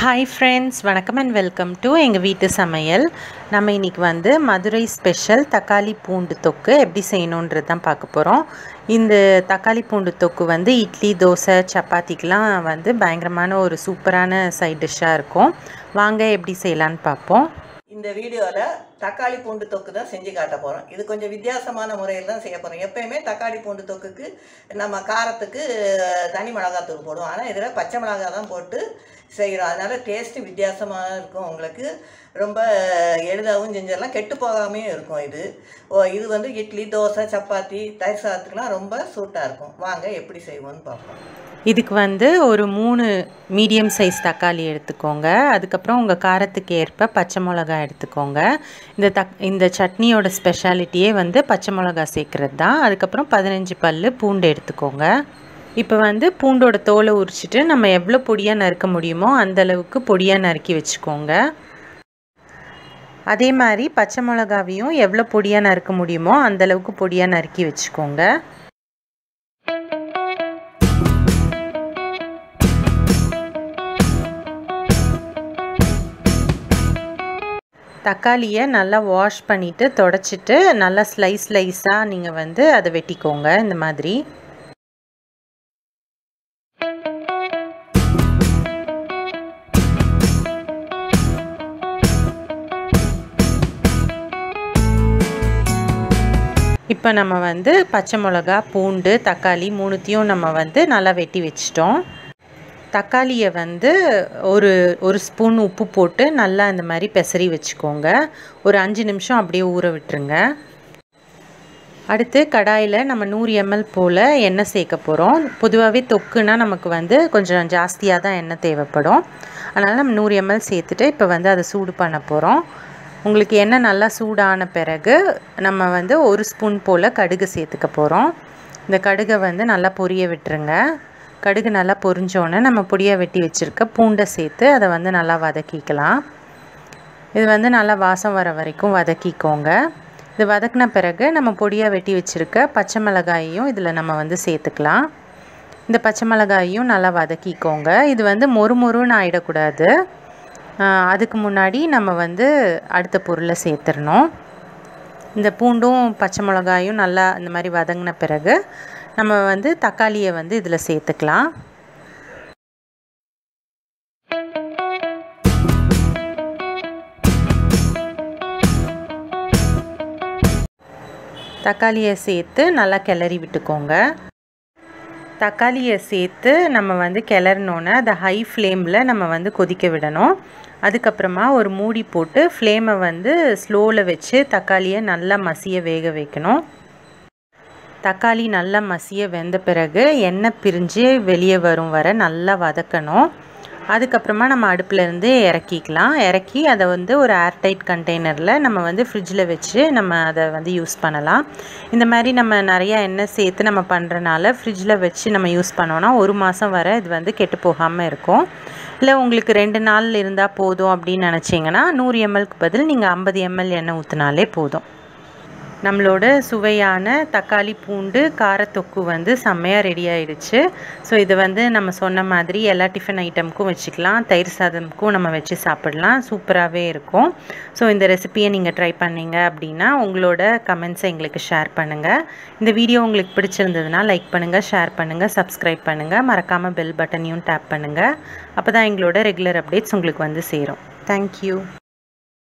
hi friends வணக்கம் and welcome to எங்கள் வீட்டு சமையல் நம்ம இன்றைக்கி வந்து மதுரை ஸ்பெஷல் தக்காளி பூண்டு தொக்கு எப்படி செய்யணுன்றது தான் பார்க்க போகிறோம் இந்த தக்காளி பூண்டு தொக்கு வந்து இட்லி தோசை சப்பாத்திக்கெலாம் வந்து பயங்கரமான ஒரு சூப்பரான சைட் டிஷ்ஷாக இருக்கும் வாங்க எப்படி செய்யலான்னு பார்ப்போம் இந்த வீடியோவில் தக்காளி பூண்டு தொக்கு தான் செஞ்சு காட்ட போகிறோம் இது கொஞ்சம் வித்தியாசமான முறையில் தான் செய்ய போகிறோம் எப்பயுமே தக்காளி பூண்டு தொக்குக்கு நம்ம காரத்துக்கு தனி மிளகாத்தூள் போடுவோம் ஆனால் இதில் பச்சை மிளகா தான் போட்டு செய்கிறோம் அதனால் டேஸ்ட்டு வித்தியாசமாக இருக்கும் உங்களுக்கு ரொம்ப எளிதாகவும் செஞ்சிடலாம் கெட்டு போகாமையும் இருக்கும் இது ஓ இது வந்து இட்லி தோசை சப்பாத்தி தயிர் சாதத்துக்குலாம் ரொம்ப சூட்டாக இருக்கும் வாங்க எப்படி செய்வோம்னு பார்ப்போம் இதுக்கு வந்து ஒரு மூணு மீடியம் சைஸ் தக்காளி எடுத்துக்கோங்க அதுக்கப்புறம் உங்கள் காரத்துக்கு ஏற்ப பச்சை மிளகா எடுத்துக்கோங்க இந்த தக் இந்த சட்னியோட ஸ்பெஷாலிட்டியே வந்து பச்சை மிளகா சேர்க்குறது தான் அதுக்கப்புறம் பதினஞ்சு பல் பூண்டு எடுத்துக்கோங்க இப்போ வந்து பூண்டோட தோலை உரிச்சிட்டு நம்ம எவ்வளோ பொடியாக நறுக்க முடியுமோ அந்த அளவுக்கு பொடியாக நறுக்கி வச்சுக்கோங்க அதே மாதிரி பச்சை மிளகாவையும் எவ்வளோ பொடியாக நறுக்க முடியுமோ அந்த அளவுக்கு பொடியாக நறுக்கி வச்சுக்கோங்க தக்காளியை நல்லா வாஷ் பண்ணிவிட்டு தொடச்சிட்டு நல்லா ஸ்லைஸ் ஸ்லைஸாக நீங்கள் வந்து அதை வெட்டிக்கோங்க இந்த மாதிரி இப்போ நம்ம வந்து பச்சை மிளகா பூண்டு தக்காளி மூணுத்தையும் நம்ம வந்து நல்லா வெட்டி வச்சிட்டோம் தக்காளியை வந்து ஒரு ஒரு ஸ்பூன் உப்பு போட்டு நல்லா இந்த மாதிரி பெசரி வச்சுக்கோங்க ஒரு அஞ்சு நிமிஷம் அப்படியே ஊற விட்டுருங்க அடுத்து கடாயில் நம்ம நூறு எம்எல் போல் எண்ணெய் சேர்க்க போகிறோம் பொதுவாகவே தொக்குனா நமக்கு வந்து கொஞ்சம் ஜாஸ்தியாக தான் எண்ணெய் தேவைப்படும் அதனால் நம்ம நூறு எம்எல் சேர்த்துட்டு இப்போ வந்து அதை சூடு பண்ண போகிறோம் உங்களுக்கு எண்ணெய் நல்லா சூடான பிறகு நம்ம வந்து ஒரு ஸ்பூன் போல் கடுகு சேர்த்துக்க போகிறோம் இந்த கடுகை வந்து நல்லா பொரிய விட்டுருங்க கடுகு நல்லா பொரிஞ்சோன்னே நம்ம பொடியாக வெட்டி வச்சுருக்க பூண்டை சேர்த்து அதை வந்து நல்லா வதக்கிக்கலாம் இது வந்து நல்லா வாசம் வர வரைக்கும் வதக்கிக்கோங்க இது வதக்கின பிறகு நம்ம பொடியாக வெட்டி வச்சுருக்க பச்சை மிளகாயையும் இதில் நம்ம வந்து சேர்த்துக்கலாம் இந்த பச்சை மிளகாயையும் நல்லா வதக்கிக்கோங்க இது வந்து மொறு மொறுன்னு ஆகிடக்கூடாது அதுக்கு முன்னாடி நம்ம வந்து அடுத்த பொருளை சேர்த்துடணும் இந்த பூண்டும் பச்சை மிளகாயும் நல்லா இந்த மாதிரி வதங்கின பிறகு நம்ம வந்து தக்காளியை வந்து இதில் சேர்த்துக்கலாம் தக்காளியை சேர்த்து நல்லா கிளறி விட்டுக்கோங்க தக்காளியை சேர்த்து நம்ம வந்து கிளறினோன்னே அதை ஹை ஃப்ளேமில் நம்ம வந்து கொதிக்க விடணும் அதுக்கப்புறமா ஒரு மூடி போட்டு ஃப்ளேமை வந்து ஸ்லோவில் வச்சு தக்காளியை நல்லா மசிய வேக வைக்கணும் தக்காளி நல்லா மசிய வெந்த பிறகு எண்ணெய் பிரிஞ்சு வெளியே வரும் வர நல்லா வதக்கணும் அதுக்கப்புறமா நம்ம அடுப்பிலேருந்து இறக்கிக்கலாம் இறக்கி அதை வந்து ஒரு ஏர்டைட் கண்டெய்னரில் நம்ம வந்து ஃப்ரிட்ஜில் வச்சு நம்ம அதை வந்து யூஸ் பண்ணலாம் இந்த மாதிரி நம்ம நிறையா எண்ணெய் சேர்த்து நம்ம பண்ணுறனால ஃப்ரிட்ஜில் வச்சு நம்ம யூஸ் பண்ணோன்னா ஒரு மாதம் வரை இது வந்து கெட்டு போகாமல் இருக்கும் இல்லை உங்களுக்கு ரெண்டு நாள் இருந்தால் போதும் அப்படின்னு நினச்சிங்கன்னா நூறு எம்எல்க்கு பதில் நீங்கள் ஐம்பது எம்எல் எண்ணெய் ஊற்றினாலே போதும் நம்மளோட சுவையான தக்காளி பூண்டு காரத்தொக்கு வந்து செம்மையாக ரெடி ஆகிடுச்சு ஸோ இது வந்து நம்ம சொன்ன மாதிரி எல்லா டிஃபன் ஐட்டமுக்கும் வச்சுக்கலாம் தயிர் சாதமுக்கும் நம்ம வச்சு சாப்பிடலாம் சூப்பராகவே இருக்கும் ஸோ இந்த ரெசிப்பியை நீங்கள் ட்ரை பண்ணீங்க அப்படின்னா உங்களோட கமெண்ட்ஸை எங்களுக்கு ஷேர் பண்ணுங்கள் இந்த வீடியோ உங்களுக்கு பிடிச்சிருந்ததுன்னா லைக் பண்ணுங்கள் ஷேர் பண்ணுங்கள் சப்ஸ்கிரைப் பண்ணுங்கள் மறக்காமல் பெல் பட்டனையும் டேப் பண்ணுங்கள் அப்போ தான் எங்களோட ரெகுலர் அப்டேட்ஸ் உங்களுக்கு வந்து சேரும் தேங்க்யூ